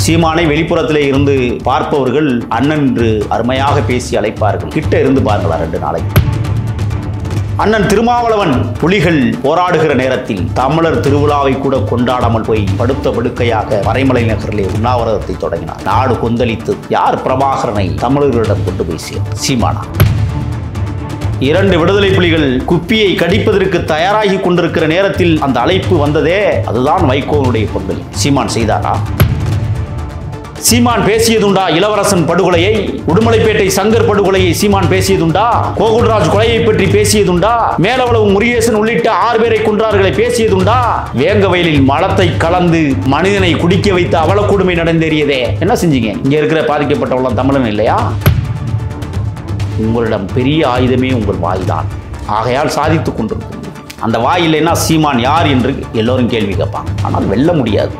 சீமானை வெளிப்புறத்திலே இருந்து பார்ப்பவர்கள் அண்ணன் என்று அருமையாக பேசி அழைப்பார்கள் கிட்ட இருந்து பாருங்களா ரெண்டு நாளைக்கு அண்ணன் திருமாவளவன் புலிகள் போராடுகிற நேரத்தில் தமிழர் திருவிழாவை கூட கொண்டாடாமல் போய் படுத்த படுக்கையாக மறைமலை நகரிலே உண்ணாவிரதத்தை தொடங்கினார் நாடு கொந்தளித்து யார் பிரபாகரனை தமிழர்களிடம் கொண்டு போய் சேர்த்தார்? சீமானா இரண்டு விடுதலை புலிகள் குப்பியை கடிப்பதற்கு தயாராகி கொண்டிருக்கிற நேரத்தில் அந்த அழைப்பு வந்ததே அதுதான் வைகோனுடைய பங்களிப்பு சீமான் செய்தாரா சீமான் பேசியதுண்டா இளவரசன் படுகொலையை உடுமலைப்பேட்டை சங்கர் படுகொலையை சீமான் பேசியதுண்டா கோகுல்ராஜ் கொலையை பற்றி பேசியதுண்டா மேலவளவு முருகேசன் உள்ளிட்ட ஆறு பேரை கொன்றார்களை பேசியதுண்டா வேங்க வயலில் மலத்தை கலந்து மனிதனை குடிக்க வைத்த அவல கொடுமை நடந்தேறியதே என்ன செஞ்சீங்க இங்க இருக்கிற பாதிக்கப்பட்டவங்களாம் தமிழன் இல்லையா உங்களிடம் பெரிய ஆயுதமே உங்கள் வாய்தான் ஆகையால் சாதித்துக் கொண்டிருக்கிறீர்கள் அந்த வாய் இல்லைன்னா சீமான் யார் என்று எல்லோரும் கேள்வி கேட்பாங்க ஆனால் வெல்ல முடியாது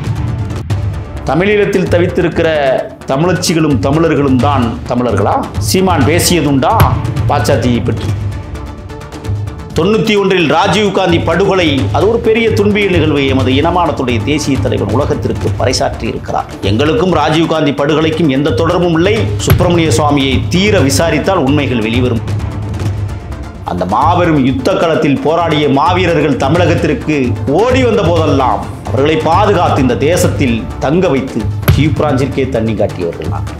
தமிழீழத்தில் தவித்திருக்கிற தமிழச்சிகளும் தமிழர்களும் தான் தமிழர்களா சீமான் பேசியதுண்டா பாச்சாத்தியை பற்றி தொண்ணூத்தி ஒன்றில் ராஜீவ் காந்தி படுகொலை அது ஒரு பெரிய துன்பிய நிகழ்வு எமது இனமானத்துடைய தேசிய தலைவர் உலகத்திற்கு பறைசாற்றி இருக்கிறார் எங்களுக்கும் ராஜீவ் காந்தி படுகொலைக்கும் எந்த தொடர்பும் இல்லை சுப்பிரமணிய சுவாமியை தீர விசாரித்தால் உண்மைகள் வெளிவரும் அந்த மாபெரும் யுத்த களத்தில் போராடிய மாவீரர்கள் தமிழகத்திற்கு ஓடி வந்த போதெல்லாம் அவர்களை பாதுகாத்து இந்த தேசத்தில் தங்க வைத்து கீவ் பிராஞ்சிற்கே தண்ணி காட்டியவர்கள் நான்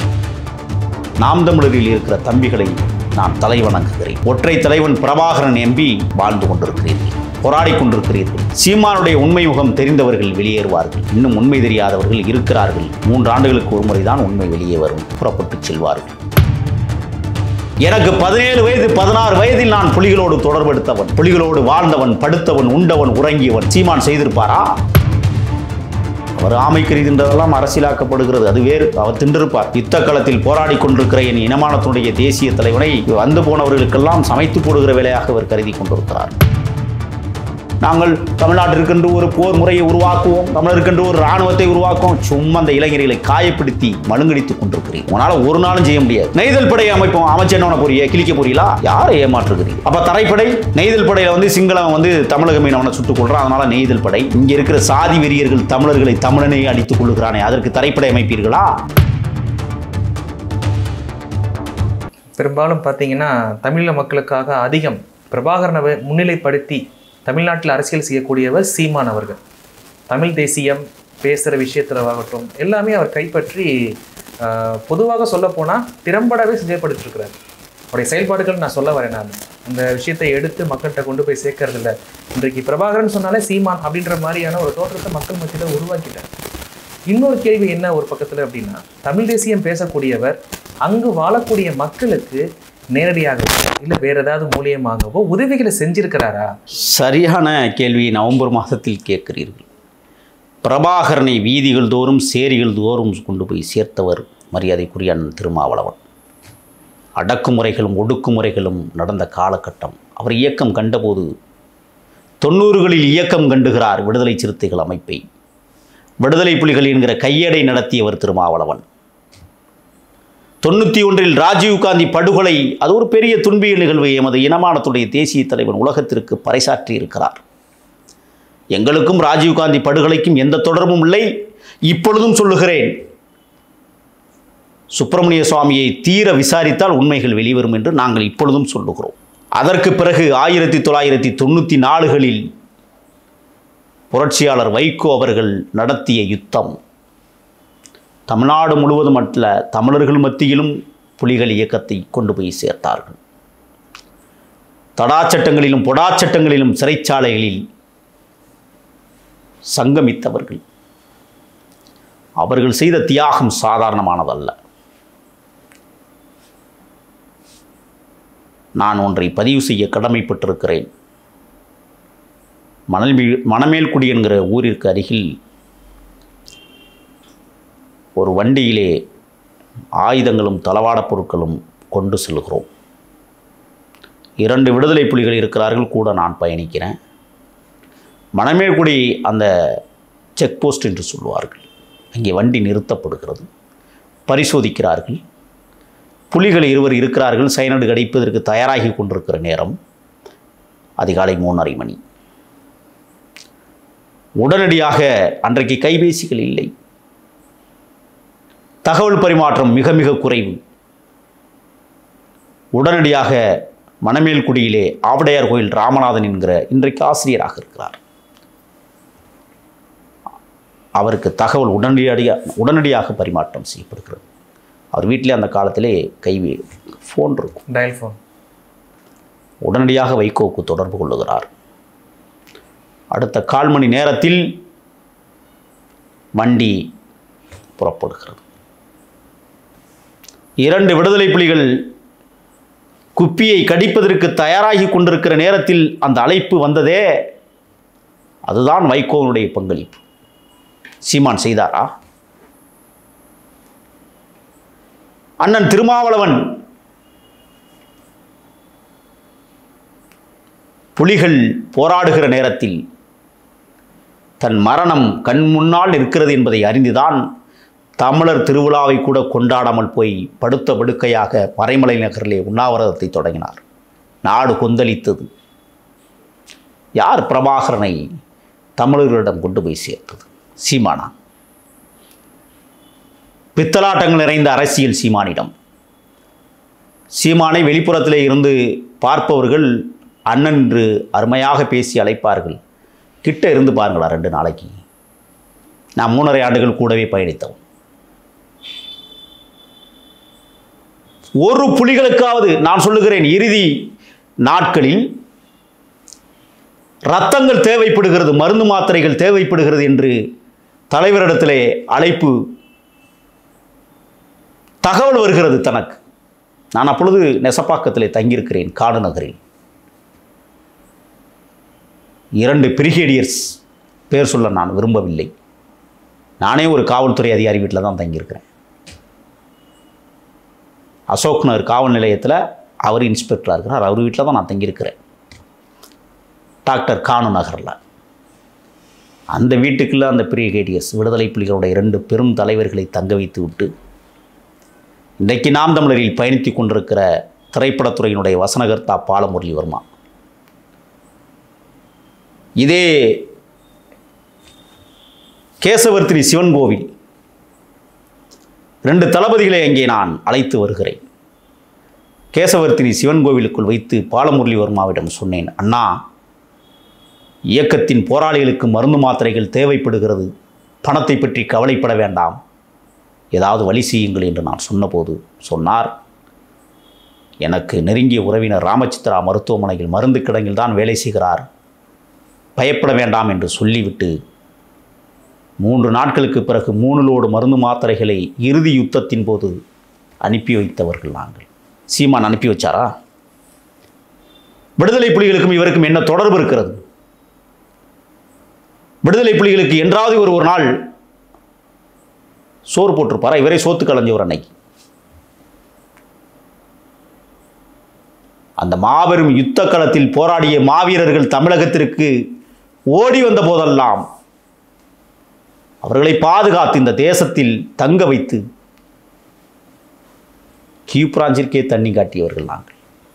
நாம் தமிழரில் இருக்கிற தம்பிகளை நான் தலை வணங்குகிறேன் ஒற்றை தலைவன் பிரபாகரன் எம்பி வாழ்ந்து கொண்டிருக்கிறீர்கள் போராடி கொண்டிருக்கிறீர்கள் சீமானுடைய உண்மை முகம் தெரிந்தவர்கள் வெளியேறுவார்கள் இன்னும் உண்மை தெரியாதவர்கள் இருக்கிறார்கள் மூன்று ஆண்டுகளுக்கு ஒரு முறைதான் உண்மை வெளியே வரும் புறப்பட்டு செல்வார்கள் எனக்கு பதினேழு வயது பதினாறு வயதில் நான் புலிகளோடு தொடர்பெடுத்தவன் புலிகளோடு வாழ்ந்தவன் படுத்தவன் உண்டவன் உறங்கியவன் சீமான் செய்திருப்பாரா அவர் ஆமைக்கறி தின்றதெல்லாம் அரசியலாக்கப்படுகிறது அது வேறு அவர் தின்றிருப்பார் யுத்த களத்தில் போராடி கொண்டிருக்கிற என் இனமானத்தினுடைய தேசிய தலைவனை வந்து போனவர்களுக்கெல்லாம் சமைத்து போடுகிற வேலையாக அவர் கருதி கொண்டிருக்கிறார் நாங்கள் தமிழ்நாட்டிற்கென்று ஒரு போர் முறையை உருவாக்குவோம் தமிழருக்கென்று ஒரு ராணுவத்தை உருவாக்குவோம் சும்மா அந்த இளைஞர்களை காயப்படுத்தி மழுங்கடித்துக் கொண்டிருக்கிறீங்க உங்களால ஒரு நாளும் செய்ய முடியாது நெய்தல் படை அமைப்போம் அமைச்சு என்ன பண்ண போறீங்க கிழிக்க போறீங்களா யாரை ஏமாற்றுகிறீங்க அப்ப தரைப்படை நெய்தல் படையில வந்து சிங்களம் வந்து தமிழக மீனவனை சுட்டுக் கொள்றான் அதனால நெய்தல் படை இங்க இருக்கிற சாதி வெறியர்கள் தமிழர்களை தமிழனை அடித்துக் கொள்ளுகிறானே அதற்கு தரைப்படை அமைப்பீர்களா பெரும்பாலும் பார்த்தீங்கன்னா தமிழீழ மக்களுக்காக அதிகம் பிரபாகரனை முன்னிலைப்படுத்தி தமிழ்நாட்டில் அரசியல் செய்யக்கூடியவர் சீமான் அவர்கள் தமிழ் தேசியம் பேசுகிற விஷயத்துலவாகட்டும் எல்லாமே அவர் கைப்பற்றி ஆஹ், பொதுவாக சொல்லப்போனால் திறம்படவே செயல்படுத்திருக்கிறார் அவருடைய செயல்பாடுகள் நான் சொல்ல வரேன் நான் அந்த விஷயத்தை எடுத்து மக்கள்கிட்ட கொண்டு போய் சேர்க்கறது இல்ல இன்றைக்கு பிரபாகரன் சொன்னாலே சீமான் அப்படின்ற மாதிரியான ஒரு தோற்றத்தை மக்கள் மத்தியில் உருவாக்கிட்டார் இன்னொரு கேள்வி என்ன ஒரு பக்கத்துல அப்படின்னா தமிழ் தேசியம் பேசக்கூடியவர் அங்கு வாழக்கூடிய மக்களுக்கு நேரடியாகவோ இல்லை வேற ஏதாவது மூலியமாகவோ உதவிகளை செஞ்சிருக்கிறாரா சரியான கேள்வியை நவம்பர் மாதத்தில் கேட்கிறீர்கள் பிரபாகரனை வீதிகள் தோறும் சேரிகள் தோறும் கொண்டு போய் சேர்த்தவர் மரியாதைக்குரிய அண்ணன் திருமாவளவன் அடக்குமுறைகளும் ஒடுக்குமுறைகளும் நடந்த காலகட்டம் அவர் இயக்கம் கண்டபோது தொண்ணூறுகளில் இயக்கம் கண்டுகிறார் விடுதலை சிறுத்தைகள் அமைப்பை விடுதலை புலிகள் என்கிற கையடை நடத்தியவர் திருமாவளவன் தொண்ணூற்றி ஒன்றில் ராஜீவ்காந்தி படுகொலை அது ஒரு பெரிய துன்பிய நிகழ்வு எமது இனமானத்துடைய தேசிய தலைவன் உலகத்திற்கு பறைசாற்றி இருக்கிறார் எங்களுக்கும் ராஜீவ்காந்தி படுகொலைக்கும் எந்த தொடர்பும் இல்லை இப்பொழுதும் சொல்லுகிறேன் சுப்பிரமணிய சுவாமியை தீர விசாரித்தால் உண்மைகள் வெளிவரும் என்று நாங்கள் இப்பொழுதும் சொல்லுகிறோம் அதற்கு பிறகு ஆயிரத்தி தொள்ளாயிரத்தி தொண்ணூற்றி நாலுகளில் புரட்சியாளர் வைகோ அவர்கள் நடத்திய யுத்தம் தமிழ்நாடு முழுவதும் அல்ல தமிழர்கள் மத்தியிலும் புலிகள் இயக்கத்தை கொண்டு போய் சேர்த்தார்கள் தடாச்சட்டங்களிலும் பொடாச்சட்டங்களிலும் சிறைச்சாலைகளில் சங்கமித்தவர்கள் அவர்கள் செய்த தியாகம் சாதாரணமானதல்ல நான் ஒன்றை பதிவு செய்ய கடமைப்பட்டிருக்கிறேன் மணல் மணமேல்குடி என்கிற ஊரிற்கு அருகில் ஒரு வண்டியிலே ஆயுதங்களும் தளவாடப் பொருட்களும் கொண்டு செல்கிறோம் இரண்டு விடுதலை புலிகள் இருக்கிறார்கள் கூட நான் பயணிக்கிறேன் மணமேல்குடி அந்த செக் போஸ்ட் என்று சொல்லுவார்கள் அங்கே வண்டி நிறுத்தப்படுகிறது பரிசோதிக்கிறார்கள் புலிகள் இருவர் இருக்கிறார்கள் சைனடு கிடைப்பதற்கு தயாராகி கொண்டிருக்கிற நேரம் அதிகாலை மூணரை மணி உடனடியாக அன்றைக்கு கைபேசிகள் இல்லை தகவல் பரிமாற்றம் மிக மிக குறைவு உடனடியாக மணமேல்குடியிலே ஆவடையார் கோயில் ராமநாதன் என்கிற இன்றைக்கு ஆசிரியராக இருக்கிறார் அவருக்கு தகவல் உடனடியாக உடனடியாக பரிமாற்றம் செய்யப்படுகிறது அவர் வீட்டிலே அந்த காலத்திலே கை ஃபோன் இருக்கும் டயல் ஃபோன் உடனடியாக வைகோவுக்கு தொடர்பு கொள்ளுகிறார் அடுத்த கால் மணி நேரத்தில் வண்டி புறப்படுகிறது இரண்டு விடுதலை புலிகள் குப்பியை கடிப்பதற்கு தயாராகி கொண்டிருக்கிற நேரத்தில் அந்த அழைப்பு வந்ததே அதுதான் வைகோவினுடைய பங்களிப்பு சீமான் செய்தாரா அண்ணன் திருமாவளவன் புலிகள் போராடுகிற நேரத்தில் தன் மரணம் கண் முன்னால் இருக்கிறது என்பதை அறிந்துதான் தமிழர் திருவிழாவை கூட கொண்டாடாமல் போய் படுத்த படுக்கையாக மறைமலை நகரிலே உண்ணாவிரதத்தை தொடங்கினார் நாடு கொந்தளித்தது யார் பிரபாகரனை தமிழர்களிடம் கொண்டு போய் சேர்த்தது சீமானா பித்தலாட்டங்கள் நிறைந்த அரசியல் சீமானிடம் சீமானை வெளிப்புறத்திலே இருந்து பார்ப்பவர்கள் அண்ணன் என்று அருமையாக பேசி அழைப்பார்கள் கிட்ட இருந்து பாருங்களா ரெண்டு நாளைக்கு நான் மூணரை ஆண்டுகள் கூடவே பயணித்தவன் ஒரு புலிகளுக்காவது நான் சொல்லுகிறேன் இறுதி நாட்களில் ரத்தங்கள் தேவைப்படுகிறது மருந்து மாத்திரைகள் தேவைப்படுகிறது என்று தலைவரிடத்திலே அழைப்பு தகவல் வருகிறது தனக்கு நான் அப்பொழுது நெசப்பாக்கத்திலே தங்கியிருக்கிறேன் காடு நகரில் இரண்டு பிரிகேடியர்ஸ் பேர் சொல்ல நான் விரும்பவில்லை நானே ஒரு காவல்துறை அதிகாரி வீட்டில் தான் தங்கியிருக்கிறேன் அசோக் நகர் காவல் நிலையத்தில் அவர் இன்ஸ்பெக்டராக இருக்கிறார் அவர் வீட்டில் தான் நான் தங்கியிருக்கிறேன் டாக்டர் கானு நகரில் அந்த வீட்டுக்குள்ள அந்த பிரிகேடியர்ஸ் விடுதலை புலிகளுடைய இரண்டு பெரும் தலைவர்களை தங்க வைத்து விட்டு இன்றைக்கு நாம் தமிழரில் பயணித்து கொண்டிருக்கிற திரைப்படத்துறையினுடைய வசனகர்த்தா பாலமுரளிவர்மா இதே கேசவர்த்தினி சிவன் கோவில் ரெண்டு தளபதிகளை அங்கே நான் அழைத்து வருகிறேன் கேசவர்த்தினி சிவன் கோவிலுக்குள் வைத்து பாலமுரளிவர்மாவிடம் சொன்னேன் அண்ணா இயக்கத்தின் போராளிகளுக்கு மருந்து மாத்திரைகள் தேவைப்படுகிறது பணத்தை பற்றி கவலைப்பட வேண்டாம் ஏதாவது வழி செய்யுங்கள் என்று நான் சொன்னபோது சொன்னார் எனக்கு நெருங்கிய உறவினர் ராமச்சித்ரா மருத்துவமனையில் மருந்து கிடங்கில் தான் வேலை செய்கிறார் பயப்பட வேண்டாம் என்று சொல்லிவிட்டு மூன்று நாட்களுக்கு பிறகு மூணு லோடு மருந்து மாத்திரைகளை இறுதி யுத்தத்தின் போது அனுப்பி வைத்தவர்கள் நாங்கள் சீமான் அனுப்பி வச்சாரா விடுதலை புலிகளுக்கும் இவருக்கும் என்ன தொடர்பு இருக்கிறது விடுதலை புலிகளுக்கு என்றாவது ஒரு ஒரு நாள் சோறு போட்டிருப்பாரா இவரே சோத்து கலைஞ்சவர் அன்னைக்கு அந்த மாபெரும் யுத்த களத்தில் போராடிய மாவீரர்கள் தமிழகத்திற்கு ஓடி வந்த போதெல்லாம் அவர்களை பாதுகாத்து இந்த தேசத்தில் தங்க வைத்து கியூ பிராஞ்சிற்கே தண்ணி காட்டியவர்கள் நாங்கள்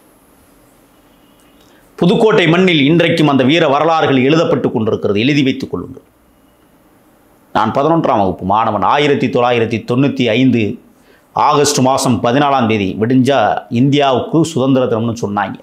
புதுக்கோட்டை மண்ணில் இன்றைக்கும் அந்த வீர வரலாறுகள் எழுதப்பட்டு கொண்டிருக்கிறது எழுதி வைத்துக் கொள்ளுங்கள் நான் பதினொன்றாம் வகுப்பு மாணவன் ஆயிரத்தி தொள்ளாயிரத்தி தொண்ணூற்றி ஐந்து ஆகஸ்ட் மாதம் பதினாலாம் தேதி விடிஞ்சா இந்தியாவுக்கு சுதந்திர தினம்னு சொன்னாங்க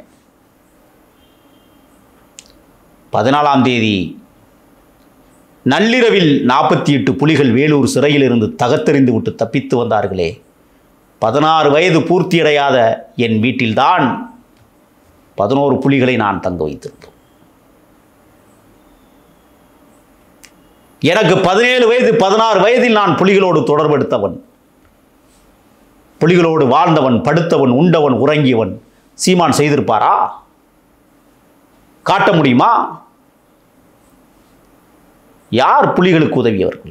பதினாலாம் தேதி நள்ளிரவில் நாற்பத்தி எட்டு புலிகள் வேலூர் சிறையில் இருந்து தகத்தெறிந்து விட்டு தப்பித்து வந்தார்களே பதினாறு வயது பூர்த்தியடையாத என் வீட்டில்தான் பதினோரு புலிகளை நான் தங்க வைத்திருந்தோம் எனக்கு பதினேழு வயது பதினாறு வயதில் நான் புலிகளோடு தொடர்பெடுத்தவன் புலிகளோடு வாழ்ந்தவன் படுத்தவன் உண்டவன் உறங்கியவன் சீமான் செய்திருப்பாரா காட்ட முடியுமா யார் புலிகளுக்கு உதவியவர்கள்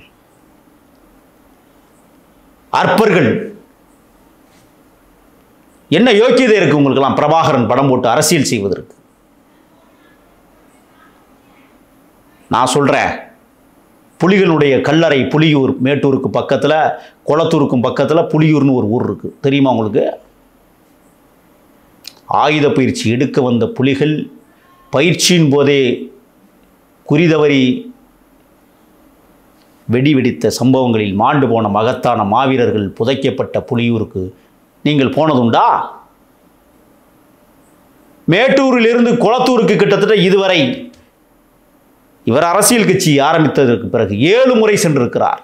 அற்பர்கள் என்ன யோக்கியதை இருக்கு உங்களுக்கெல்லாம் பிரபாகரன் படம் போட்டு அரசியல் செய்வதற்கு நான் சொல்றேன் புலிகளுடைய கல்லறை புலியூர் மேட்டூருக்கு பக்கத்தில் குளத்தூருக்கும் பக்கத்தில் புலியூர்னு ஒரு ஊர் இருக்குது தெரியுமா உங்களுக்கு ஆயுத பயிற்சி எடுக்க வந்த புலிகள் பயிற்சியின் போதே குறிதவறி வெடி வெடித்த சம்பவங்களில் மாண்டு போன மகத்தான மாவீரர்கள் புதைக்கப்பட்ட புலியூருக்கு நீங்கள் போனதுண்டா மேட்டூரிலிருந்து குளத்தூருக்கு கிட்டத்தட்ட இதுவரை இவர் அரசியல் கட்சி ஆரம்பித்ததற்கு பிறகு ஏழு முறை சென்றிருக்கிறார்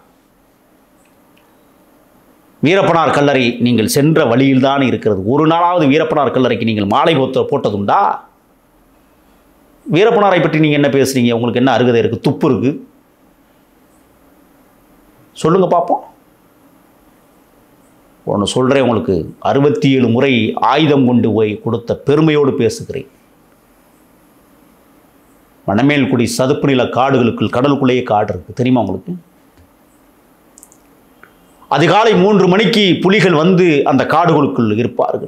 வீரப்பனார் கல்லறை நீங்கள் சென்ற வழியில்தான் இருக்கிறது ஒரு நாளாவது வீரப்பனார் கல்லறைக்கு நீங்கள் மாலை போத்த போட்டதுண்டா வீரப்பனாரை பற்றி நீங்கள் என்ன பேசுறீங்க உங்களுக்கு என்ன அருகதை இருக்குது துப்பு இருக்கு சொல்லுங்க பார்ப்போம் ஒன்று சொல்கிறேன் உங்களுக்கு அறுபத்தி ஏழு முறை ஆயுதம் கொண்டு போய் கொடுத்த பெருமையோடு பேசுகிறேன் வனமேல்குடி சதுப்பு நில காடுகளுக்குள் கடலுக்குள்ளேயே காடு இருக்குது தெரியுமா உங்களுக்கு அதிகாலை மூன்று மணிக்கு புலிகள் வந்து அந்த காடுகளுக்குள் இருப்பார்கள்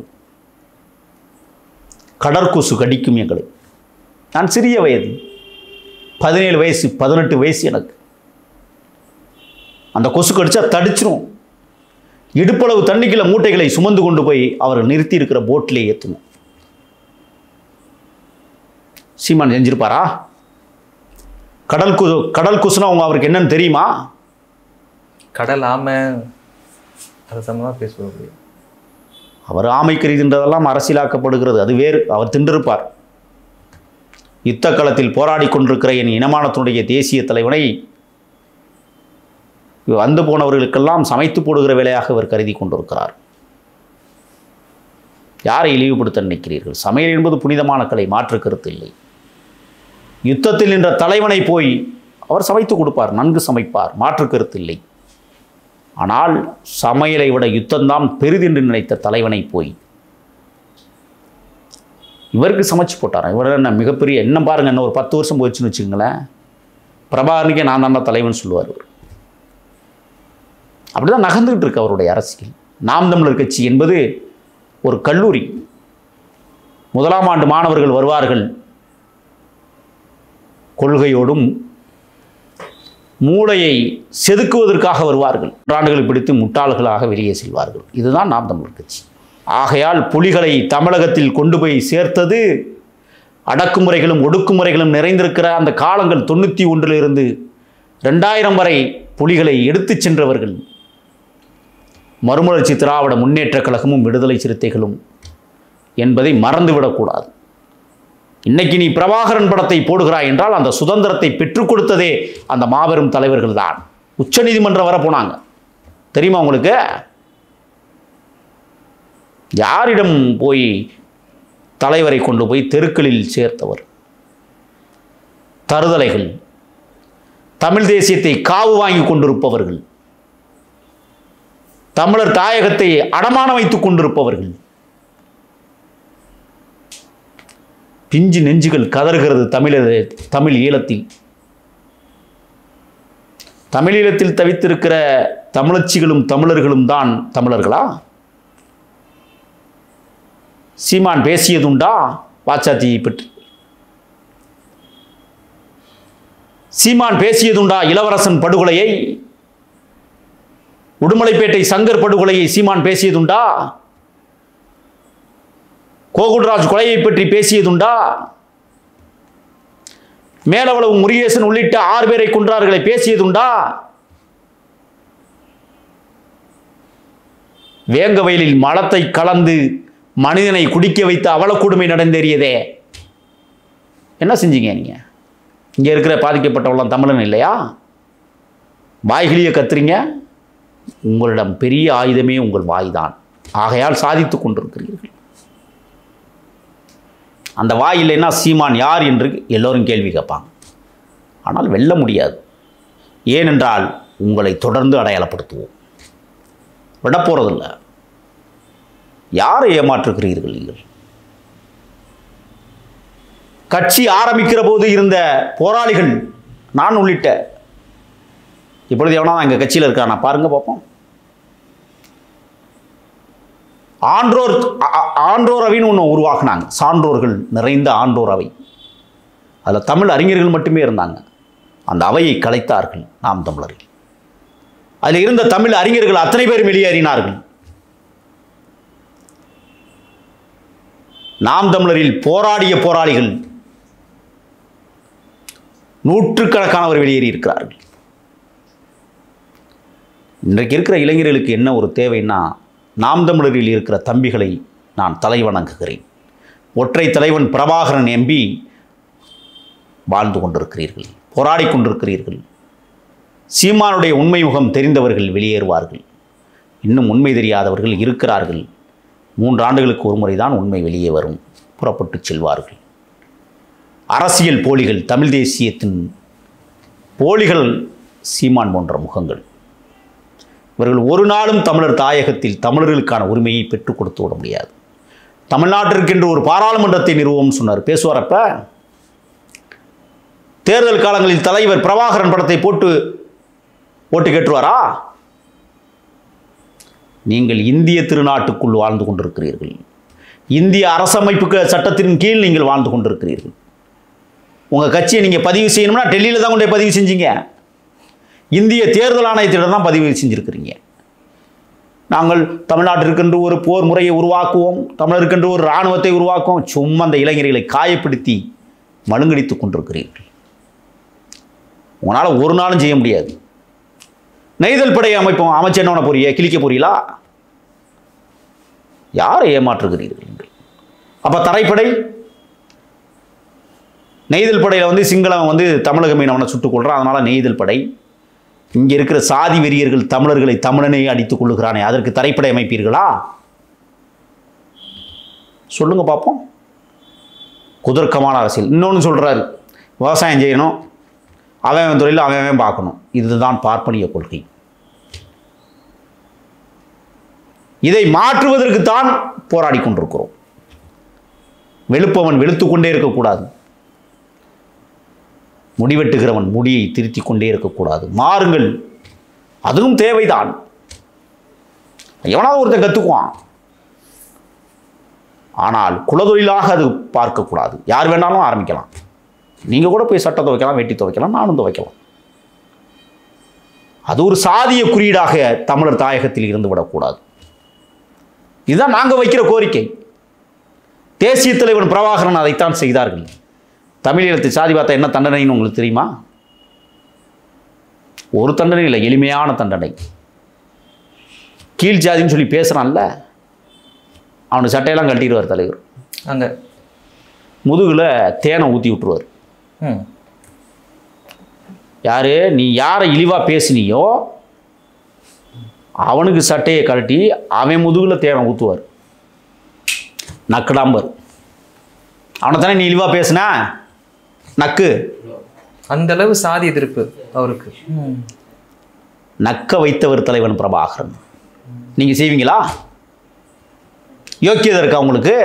கடற்கொசு கடிக்கும் எங்களை நான் சிறிய வயது பதினேழு வயசு பதினெட்டு வயசு எனக்கு அந்த கொசு கடிச்சா தடிச்சிரும் இடுப்பளவு தண்ணிக்குள்ள மூட்டைகளை சுமந்து கொண்டு போய் அவர்கள் நிறுத்தி இருக்கிற போட்டிலே ஏற்றணும் சீமான் செஞ்சிருப்பாரா கடல் கு கடல் குசுனா அவங்க அவருக்கு என்னன்னு தெரியுமா கடல் ஆமை அது சம்மந்தமாக பேசுவாங்க அவர் ஆமைக்கரிதுன்றதெல்லாம் அரசியலாக்கப்படுகிறது அது வேறு அவர் தின்றிருப்பார் யுத்த களத்தில் போராடி கொண்டிருக்கிற என் இனமானத்தினுடைய தேசிய தலைவனை வந்து போனவர்களுக்கெல்லாம் சமைத்து போடுகிற வேலையாக இவர் கருதி கொண்டிருக்கிறார் யாரை இழிவுபடுத்த நினைக்கிறீர்கள் சமையல் என்பது புனிதமான கலை மாற்று கருத்து இல்லை யுத்தத்தில் நின்ற தலைவனை போய் அவர் சமைத்து கொடுப்பார் நன்கு சமைப்பார் மாற்று கருத்து இல்லை ஆனால் சமையலை விட யுத்தம்தான் பெரிதென்று நினைத்த தலைவனை போய் இவருக்கு சமைச்சு போட்டாராம் இவர் என்ன மிகப்பெரிய என்ன பாருங்க என்ன ஒரு பத்து வருஷம் போயிடுச்சுன்னு வச்சுக்கோங்களேன் பிரபாகரனுக்கே நான் தான் தலைவன் சொல்லுவார் இவர் அப்படிதான் நகர்ந்துகிட்டு இருக்கு அவருடைய அரசியல் நாம் தமிழர் கட்சி என்பது ஒரு கல்லூரி முதலாம் ஆண்டு மாணவர்கள் வருவார்கள் கொள்கையோடும் மூளையை செதுக்குவதற்காக வருவார்கள் ஆண்டுகளை பிடித்து முட்டாள்களாக வெளியே செல்வார்கள் இதுதான் நாம் தமிழர் கட்சி ஆகையால் புலிகளை தமிழகத்தில் கொண்டு போய் சேர்த்தது அடக்குமுறைகளும் ஒடுக்குமுறைகளும் நிறைந்திருக்கிற அந்த காலங்கள் தொண்ணூற்றி ஒன்றிலிருந்து ரெண்டாயிரம் வரை புலிகளை எடுத்துச் சென்றவர்கள் மறுமலர்ச்சி திராவிட முன்னேற்றக் கழகமும் விடுதலை சிறுத்தைகளும் என்பதை மறந்துவிடக்கூடாது இன்னைக்கு நீ பிரபாகரன் படத்தை போடுகிறாய் என்றால் அந்த சுதந்திரத்தை பெற்றுக் கொடுத்ததே அந்த மாபெரும் தலைவர்கள் தான் உச்சநீதிமன்றம் வர போனாங்க தெரியுமா உங்களுக்கு யாரிடம் போய் தலைவரை கொண்டு போய் தெருக்களில் சேர்த்தவர் தருதலைகள் தமிழ் தேசியத்தை காவு வாங்கி கொண்டிருப்பவர்கள் தமிழர் தாயகத்தை அடமான வைத்துக் கொண்டிருப்பவர்கள் பிஞ்சு நெஞ்சுகள் கதறுகிறது தமிழ தமிழ் ஈழத்தில் தமிழீழத்தில் தவித்திருக்கிற தமிழச்சிகளும் தமிழர்களும் தான் தமிழர்களா சீமான் பேசியதுண்டா பாச்சாத்தியை பற்றி சீமான் பேசியதுண்டா இளவரசன் படுகொலையை உடுமலைப்பேட்டை சங்கர் படுகொலையை சீமான் பேசியதுண்டா கோகுல்ராஜ் கொலையை பற்றி பேசியதுண்டா மேலவளவு முருகேசன் உள்ளிட்ட ஆறு பேரை கொன்றார்களை பேசியதுண்டா வேங்க வயலில் மலத்தை கலந்து மனிதனை குடிக்க வைத்த அவல கொடுமை நடந்தேறியதே என்ன செஞ்சீங்க நீங்க இங்க இருக்கிற பாதிக்கப்பட்டவெல்லாம் தமிழன் இல்லையா வாய்கிளிய கத்துறீங்க உங்களிடம் பெரிய ஆயுதமே உங்கள் வாய்தான் ஆகையால் சாதித்துக் கொண்டிருக்கிறீர்கள் அந்த வாய் இல்லைன்னா சீமான் யார் என்று எல்லோரும் கேள்வி கேட்பாங்க ஆனால் வெல்ல முடியாது ஏனென்றால் உங்களை தொடர்ந்து அடையாளப்படுத்துவோம் விடப்போறதில்ல யாரை ஏமாற்றுகிறீர்கள் நீங்கள் கட்சி ஆரம்பிக்கிற போது இருந்த போராளிகள் நான் உள்ளிட்ட இப்பொழுது எவனா எங்கள் கட்சியில் இருக்கானா பாருங்க பார்ப்போம் ஆன்றோர் ஆ- ஆ- ஆன்றோர் அவைன்னு ஒன்று உருவாக்குனாங்க சான்றோர்கள் நிறைந்த ஆன்றோர் அவை அதில் தமிழ் அறிஞர்கள் மட்டுமே இருந்தாங்க அந்த அவையை கலைத்தார்கள் நாம் தமிழர்கள் அதில் இருந்த தமிழ் அறிஞர்கள் அத்தனை பேரும் வெளியேறினார்கள் நாம் தமிழரில் போராடிய போராளிகள் நூற்றுக்கணக்கானவர் வெளியேறி இருக்கிறார்கள் இன்றைக்கு இருக்கிற இளைஞர்களுக்கு என்ன ஒரு தேவைன்னா நாம் தமிழரில் இருக்கிற தம்பிகளை நான் தலை வணங்குகிறேன் ஒற்றை தலைவன் பிரபாகரன் எம்பி வாழ்ந்து கொண்டிருக்கிறீர்கள் போராடி கொண்டிருக்கிறீர்கள் சீமானுடைய உண்மை முகம் தெரிந்தவர்கள் வெளியேறுவார்கள் இன்னும் உண்மை தெரியாதவர்கள் இருக்கிறார்கள் மூன்று ஆண்டுகளுக்கு ஒரு முறை தான் உண்மை வெளியே வரும் புறப்பட்டு செல்வார்கள் அரசியல் போலிகள் தமிழ் தேசியத்தின் போலிகள் சீமான் போன்ற முகங்கள் இவர்கள் ஒரு நாளும் தமிழர் தாயகத்தில் தமிழர்களுக்கான உரிமையை பெற்றுக் கொடுத்து விட முடியாது தமிழ்நாட்டிற்கென்று ஒரு பாராளுமன்றத்தை நிறுவோம்னு சொன்னார் பேசுவாரப்ப தேர்தல் காலங்களில் தலைவர் பிரபாகரன் படத்தை போட்டு ஓட்டு கேட்டுருவாரா நீங்கள் இந்திய திருநாட்டுக்குள் வாழ்ந்து கொண்டிருக்கிறீர்கள் இந்திய அரசமைப்பு சட்டத்தின் கீழ் நீங்கள் வாழ்ந்து கொண்டிருக்கிறீர்கள் உங்கள் கட்சியை நீங்கள் பதிவு செய்யணும்னா டெல்லியில் தான் கொண்டு போய் பதிவு செஞ்சீங்க இந்திய தேர்தல் ஆணையத்திடம் தான் பதிவு செஞ்சுருக்கிறீங்க நாங்கள் தமிழ்நாட்டிற்கென்று ஒரு போர் முறையை உருவாக்குவோம் தமிழருக்கென்று ஒரு இராணுவத்தை உருவாக்குவோம் சும்மா அந்த இளைஞர்களை காயப்படுத்தி மழுங்கடித்துக் கொண்டிருக்கிறீர்கள் உங்களால் ஒரு நாளும் செய்ய முடியாது நெய்தல் படை அமைப்போம் அமைச்சு என்ன பண்ண போறீங்க கிழிக்க போறீங்களா யாரை ஏமாற்றுகிறீர்கள் நீங்கள் அப்போ தரைப்படை நெய்தல் படையில் வந்து சிங்களவன் வந்து தமிழக மீனவனை சுட்டுக் கொள்றான் அதனால நெய்தல் படை இங்கே இருக்கிற சாதி வெறியர்கள் தமிழர்களை தமிழனை அடித்துக் கொள்ளுகிறானே அதற்கு தரைப்படை அமைப்பீர்களா சொல்லுங்க பார்ப்போம் குதர்க்கமான அரசியல் இன்னொன்று சொல்றாரு விவசாயம் செய்யணும் அவன் அவன் தொழில் அவன் அவன் பார்க்கணும் இதுதான் பார்ப்பனிய கொள்கை இதை மாற்றுவதற்கு தான் போராடி கொண்டிருக்கிறோம் வெளுப்பவன் வெளுத்து கொண்டே இருக்கக்கூடாது முடிவெட்டுகிறவன் முடியை திருத்தி கொண்டே இருக்கக்கூடாது மாறுங்கள் அதுவும் தேவைதான் எவனாவது ஒருத்தன் கற்றுக்குவான் ஆனால் குலதொழிலாக அது பார்க்கக்கூடாது யார் வேணாலும் ஆரம்பிக்கலாம் நீங்கள் கூட போய் சட்டை துவைக்கலாம் வெட்டி துவைக்கலாம் நானும் துவைக்கலாம் அது ஒரு சாதிய குறியீடாக தமிழர் தாயகத்தில் இருந்து விடக்கூடாது இதுதான் நாங்கள் வைக்கிற கோரிக்கை தேசிய தலைவன் பிரபாகரன் அதைத்தான் செய்தார்கள் தமிழீழத்து சாதி பார்த்தா என்ன தண்டனைன்னு உங்களுக்கு தெரியுமா ஒரு தண்டனை இல்லை எளிமையான தண்டனை கீழ் ஜாதின்னு சொல்லி பேசுகிறான்ல அவனுக்கு சட்டையெல்லாம் கட்டிடுவார் தலைவர் அங்க முதுகில் தேனை ஊற்றி விட்டுருவார் ம் யாரு நீ யாரை இழிவாக பேசினியோ அவனுக்கு சட்டையை கழட்டி அவன் முதுகில் தேனை ஊற்றுவார் நக்கடாம்பர் அவனை தானே நீ இழிவாக பேசுன நக்கு அந்த அளவு சாதி எதிர்ப்பு அவருக்கு ம் நக்க வைத்தவர் தலைவன் பிரபாகரன் நீங்கள் செய்வீங்களா யோக்கியதை இருக்கா உங்களுக்கு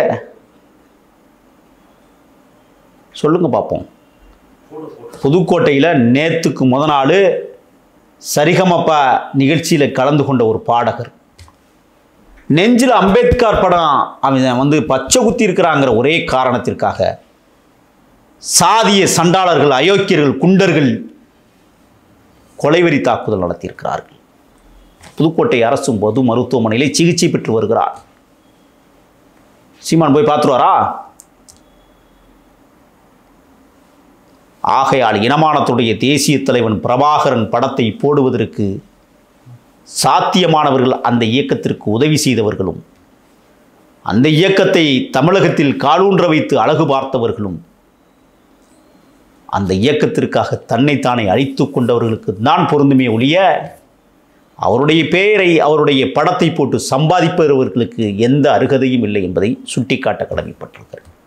சொல்லுங்க பார்ப்போம் புதுக்கோட்டையில் நேத்துக்கு முத நாள் சரிகமப்பா நிகழ்ச்சியில் கலந்து கொண்ட ஒரு பாடகர் நெஞ்சில் அம்பேத்கர் படம் அவன் வந்து பச்சை குத்தி இருக்கிறாங்கிற ஒரே காரணத்திற்காக சாதிய சண்டாளர்கள் அயோக்கியர்கள் குண்டர்கள் கொலைவெறி தாக்குதல் நடத்தியிருக்கிறார்கள் புதுக்கோட்டை அரசு பொது மருத்துவமனையிலே சிகிச்சை பெற்று வருகிறார் சீமான் போய் பார்த்துருவாரா ஆகையால் இனமானத்துடைய தேசிய தலைவன் பிரபாகரன் படத்தை போடுவதற்கு சாத்தியமானவர்கள் அந்த இயக்கத்திற்கு உதவி செய்தவர்களும் அந்த இயக்கத்தை தமிழகத்தில் காலூன்ற வைத்து அழகு பார்த்தவர்களும் அந்த இயக்கத்திற்காக தன்னைத்தானே அழித்து கொண்டவர்களுக்கு தான் பொருந்துமே ஒழிய அவருடைய பெயரை அவருடைய படத்தை போட்டு சம்பாதிப்பவர்களுக்கு எந்த அருகதையும் இல்லை என்பதை சுட்டிக்காட்ட கடமைப்பட்டிருக்கிறது